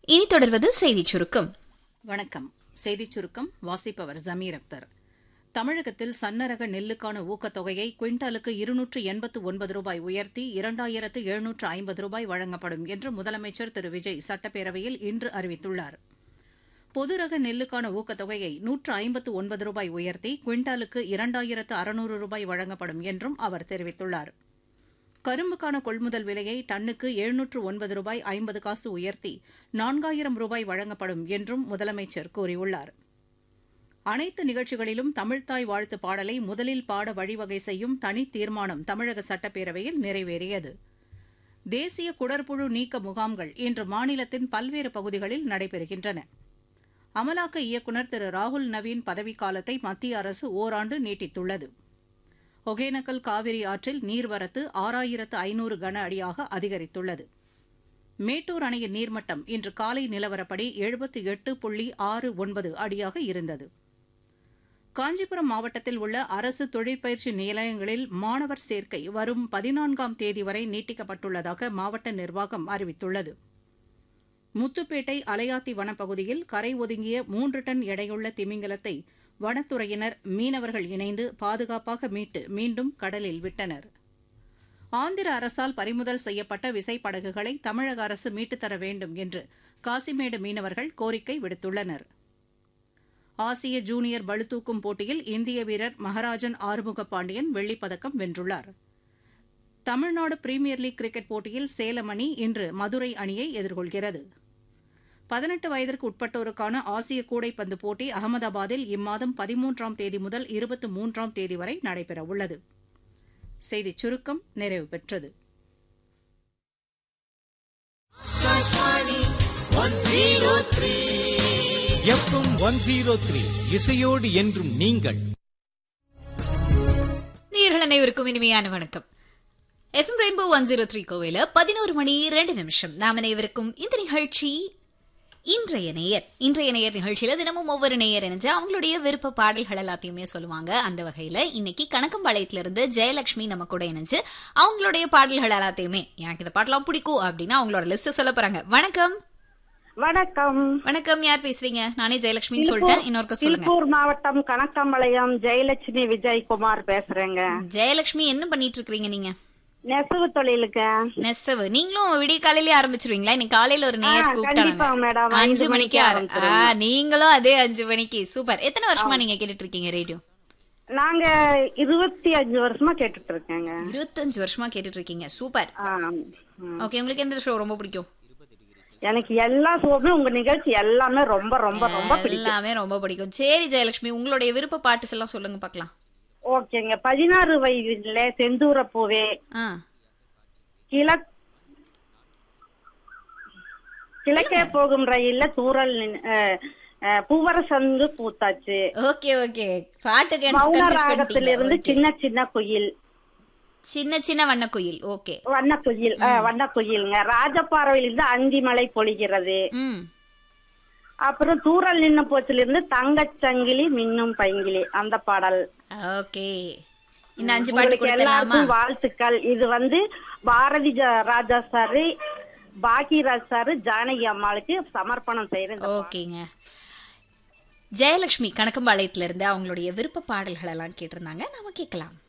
இனி தொடர்வது செய்திச் சுருக்கம் வணக்கம் செய்திச் சுருக்கம் வாசிப்பவர் ஜமீர் அக்தர் தமிழகத்தில் சன்னரக நெல்லுக்கான ஊக்கத்தொகையை குவிண்டாலுக்கு இருநூற்று எண்பத்து ஒன்பது ரூபாய் உயர்த்தி இரண்டாயிரத்து எழுநூற்று ஐம்பது ரூபாய் வழங்கப்படும் என்று முதலமைச்சர் திரு விஜய் சட்டப்பேரவையில் இன்று அறிவித்துள்ளார் பொதுரக நெல்லுக்கான ஊக்கத்தொகையை நூற்று ஐம்பத்து ஒன்பது ரூபாய் உயர்த்தி குவிண்டாலுக்கு இரண்டாயிரத்து அறுநூறு ரூபாய் வழங்கப்படும் என்றும் அவர் தெரிவித்துள்ளார் கரும்புக்கான கொள்முதல் விலையை டன்னுக்கு எழுநூற்று ஒன்பது ரூபாய் ஐம்பது காசு உயர்த்தி நான்காயிரம் ரூபாய் வழங்கப்படும் என்றும் முதலமைச்சர் கூறியுள்ளார் அனைத்து நிகழ்ச்சிகளிலும் தமிழ்த்தாய் வாழ்த்து பாடலை முதலில் பாட வழிவகை செய்யும் தனி தீர்மானம் தமிழக சட்டப்பேரவையில் நிறைவேறியது தேசிய குடற்புழு நீக்க முகாம்கள் இன்று மாநிலத்தின் பல்வேறு பகுதிகளில் நடைபெறுகின்றன அமலாக்க இயக்குநர் திரு ராகுல் நவீன் பதவிக்காலத்தை மத்திய அரசு ஓராண்டு நீட்டித்துள்ளது ஒகேனக்கல் காவிரி ஆற்றில் நீர்வரத்து ஆறாயிரத்து ஐநூறு கன அடியாக அதிகரித்துள்ளது மேட்டூர் அணையின் நீர்மட்டம் இன்று காலை நிலவரப்படி எழுபத்தி எட்டு புள்ளி ஆறு ஒன்பது அடியாக இருந்தது காஞ்சிபுரம் மாவட்டத்தில் உள்ள அரசு தொழிற்பயிற்சி நிலையங்களில் மாணவர் சேர்க்கை வரும் பதினான்காம் தேதி வரை நீட்டிக்கப்பட்டுள்ளதாக மாவட்ட நிர்வாகம் அறிவித்துள்ளது முத்துப்பேட்டை அலையாத்தி வனப்பகுதியில் கரை ஒதுங்கிய மூன்று டன் எடையுள்ள திமிங்கலத்தை வனத்துறையினர் மீனவர்கள் இணைந்து பாதுகாப்பாக மீட்டு மீண்டும் கடலில் விட்டனர் ஆந்திர அரசால் பறிமுதல் செய்யப்பட்ட விசைப்படகுகளை தமிழக அரசு மீட்டுத் தர வேண்டும் என்று காசிமேடு மீனவர்கள் கோரிக்கை விடுத்துள்ளனர் ஆசிய ஜூனியர் பளுதூக்கும் போட்டியில் இந்திய வீரர் மகராஜன் ஆறுமுக பாண்டியன் வெள்ளிப்பதக்கம் வென்றுள்ளார் தமிழ்நாடு பிரீமியர் லீக் கிரிக்கெட் போட்டியில் சேலம் அணி இன்று மதுரை அணியை எதிர்கொள்கிறது பதினெட்டு வயதிற்கு உட்பட்டோருக்கான ஆசிய கூடைப்பந்து போட்டி அகமதாபாத்தில் இம்மாதம் பதிமூன்றாம் தேதி முதல் இருபத்தி மூன்றாம் தேதி வரை நடைபெறவுள்ளது செய்திச் சுருக்கம் நிறைவு பெற்றது எஃப்எம் ஒன் ஜீரோ த்ரீ இசையோடு என்றும் நீங்கள் நேர்கள் அனைவருக்கும் இனிமையான வணக்கம் FM rainbow one zero three கோவில பதினோரு மணி ரெண்டு நிமிஷம் நாம் அனைவருக்கும் இந்த நிகழ்ச்சி இன்றைய நேயர் இன்றைய நேயர் நிகழ்ச்சியில தினமும் ஒவ்வொரு நேயர் இணைஞ்சு அவங்களுடைய விருப்ப பாடல்கள் எல்லாத்தையுமே சொல்லுவாங்க அந்த வகையில இன்னைக்கு கணக்கம்பாளையத்துல இருந்து ஜெயலட்சுமி நம்ம கூட இணைஞ்சு அவங்களுடைய பாடல்கள் எல்லாத்தையுமே எனக்கு இந்த பாட்டெல்லாம் பிடிக்கும் அப்படின்னு அவங்களோட லிஸ்ட் சொல்ல போறாங்க வணக்கம் வணக்கம் வணக்கம் யார் பேசுறீங்க நானே ஜெயலட்சுமின்னு சொல்லிட்டேன் இன்னொருக்க சொல்லுங்க திருப்பூர் மாவட்டம் கணக்கம்பாளையம் ஜெயலட்சுமி விஜயகுமார் பேசுறேங்க ஜெயலட்சுமி என்ன பண்ணிட்டு இருக்கீங்க நீங்க நெசவு தொழிலுக்கு நெசவு நீங்களும் விடிய காலையில ஆரம்பிச்சிருவீங்களா இன்னைக்கு காலையில ஒரு நேயர் ஆ, கண்டிப்பா மேடம். கூப்பிட்டாங்க அஞ்சு ஐந்து மணிக்கு மணிக்கு ஆரம்- ஆ, நீங்களும் அதே அஞ்சு மணிக்கு சூப்பர் எத்தனை வருஷமா நீங்க கேட்டுட்டு இருக்கீங்க ரேடியோ நாங்க இருபத்தி அஞ்சு வருஷமா கேட்டுட்டு இருக்கேங்க இருபத்தஞ்சு வருஷமா கேட்டுட்டு இருக்கீங்க சூப்பர் ஆ, ம். ஓகே உங்களுக்கு எந்த ஷோ ரொம்ப பிடிக்கும் எனக்கு எல்லா ஷோவுமே உங்க நிகழ்ச்சி எல்லாமே ரொம்ப ரொம்ப ரொம்ப பிடிக்கும் எல்லாமே ரொம்ப பிடிக்கும் சரி ஜெயலட்சுமி உங்களுடைய விருப்ப பாட்டு எல்லாம் சொல்லுங்க பார்க்கலாம் ஓகேங்க பதினாறு வயதுல செந்தூர பூவே ஆ கிழக் கிழக்கே போகும் ரயில்ல தூரல் நின்- அஹ், அஹ், பூவரசந்து பூத்தாச்சு ஓகே ஓகே பாட்டுக்கு எனக்கு மௌன confuse ராகத்திலிருந்து பண்ணிட்டீங்க. Okay. சின்ன சின்ன குயில் சின்ன சின்ன வண்ணக்குயில் ஓகே வண்ண குயில் வண்ண குயிலுங்க ராஜபாறையிலிருந்து அந்திமலை பொழிகிறது ம் அப்புறம் தூரல் நின்ன போச்சில இருந்து தங்கச் சங்கிலி மின்னும் பைங்கிலி அந்த பாடல் ஓகே இந்த அஞ்சு பாட்டு உங்களுக்கு கொடுத்துடலாமா எல்லாருக்கும் வாழ்த்துக்கள் இது வந்து பாரதி ஜ- ராஜா சாரு பாக்கியராஜ் சாரு ஜானகி அம்மாளுக்கு சமர்ப்பணம் செய்யறேன் இந்த ஓகேங்க ஜெயலட்சுமி கணக்கம்பாளையத்துல இருந்து அவங்களுடைய விருப்ப பாடல்கள் எல்லாம் கேட்டிருந்தாங்க நாம கேட்கலாம்